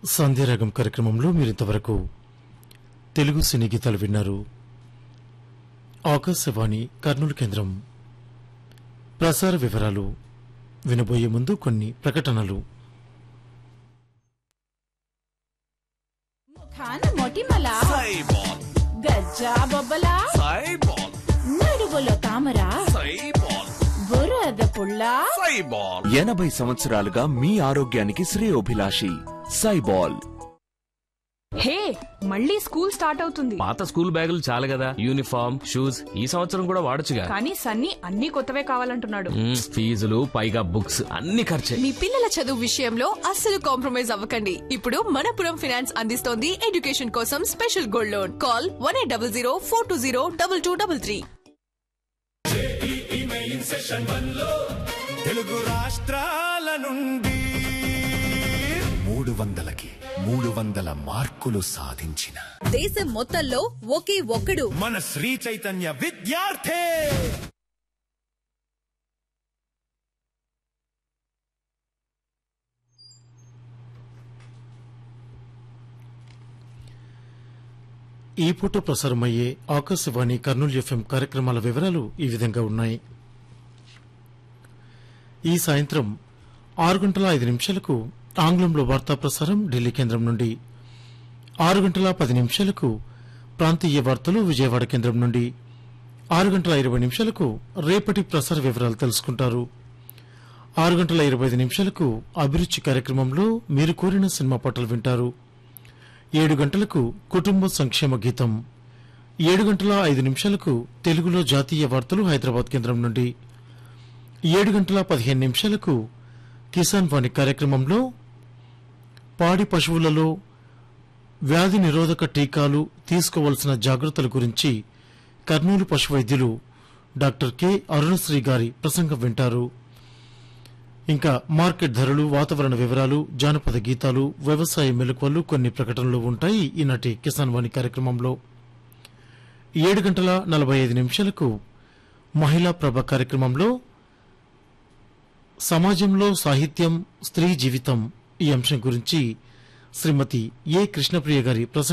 సంధ్యారాగం కార్యక్రమంలో మీరింతవరకు తెలుగు సినీ గీతాలు విన్నారు ఆకాశవాణి కర్నూలు కేంద్రం ప్రసార వివరాలు వినబోయే ముందు కొన్ని ప్రకటనలు ముఖాన మొటిమల సైబాల్ గజ్జా బొబ్బల సైబాల్ నడువులో తామర సైబాల్ బురద పుల్ల సైబాల్ ఎనభై సంవత్సరాలుగా మీ ఆరోగ్యానికి శ్రేయోభిలాషి సైబాల్ హే మళ్ళీ స్కూల్ స్టార్ట్ అవుతుంది పాత స్కూల్ బ్యాగులు చాలు కదా యూనిఫామ్ షూస్ ఈ సంవత్సరం కూడా వాడొచ్చుగా కానీ సన్నీ అన్ని కొత్తవే కావాలంటున్నాడు మ్మ్, ఫీజులు పైగా బుక్స్ అన్ని ఖర్చే మీ పిల్లల చదువు విషయంలో అస్సలు కాంప్రమైజ్ అవ్వకండి ఇప్పుడు మనపురం ఫినాన్స్ అందిస్తోంది ఎడ్యుకేషన్ కోసం special gold loan call one eight double zero four two zero double two double three Telugu రాష్ట్రాల నుండి మూడు వందలకి మూడు వందల మార్కులు సాధించిన దేశం మొత్తంలో ఒకే ఒక్కడు మన శ్రీ చైతన్య విద్యార్థి ఈ పూట ప్రసారమయ్యే ఆకాశవాణి కర్నూలు ఎఫ్ఎం కార్యక్రమాల వివరాలు ఈ విధంగా ఉన్నాయి ఈ సాయంత్రం ఆరు గంటల ఐదు నిమిషాలకు ఆంగ్లంలో వార్తా ప్రసారం ఢిల్లీ కేంద్రం నుండి ఆరు గంటల పది నిమిషాలకు ప్రాంతీయ వార్తలు విజయవాడ కేంద్రం నుండి ఆరు గంటల ఇరవై నిమిషాలకు రేపటి ప్రసార వివరాలు తెలుసుకుంటారు ఆరు గంటల ఇరవై ఐదు నిమిషాలకు అభిరుచి కార్యక్రమంలో మీరు కోరిన సినిమా పాటలు వింటారు ఏడు గంటలకు కుటుంబ సంక్షేమ గీతం ఏడు గంటల ఐదు నిమిషాలకు తెలుగులో జాతీయ వార్తలు హైదరాబాద్ కేంద్రం నుండి ఏడు గంటల పదిహేను నిమిషాలకు కిసాన్ వాణి కార్యక్రమంలో పాడి పశువులలో వ్యాధి నిరోధక టీకాలు తీసుకోవాల్సిన జాగ్రత్తల గురించి కర్నూలు పశు వైద్యులు డాక్టర్ కె అరుణశ్రీ గారి ప్రసంగం వింటారు ఇంకా మార్కెట్ ధరలు వాతావరణ వివరాలు జానపద గీతాలు వ్యవసాయ మెలకువలు కొన్ని ప్రకటనలు ఉంటాయి ఈనాటి కిసాన్ వాణి కార్యక్రమంలో ఏడు గంటల నలభై ఐదు నిమిషాలకు మహిళా ప్రభ కార్యక్రమంలో సమాజంలో సాహిత్యం స్త్రీ జీవితం ఈ అంశం గురించి శ్రీమతి ఏ కృష్ణప్రియ గారి ప్రసంగం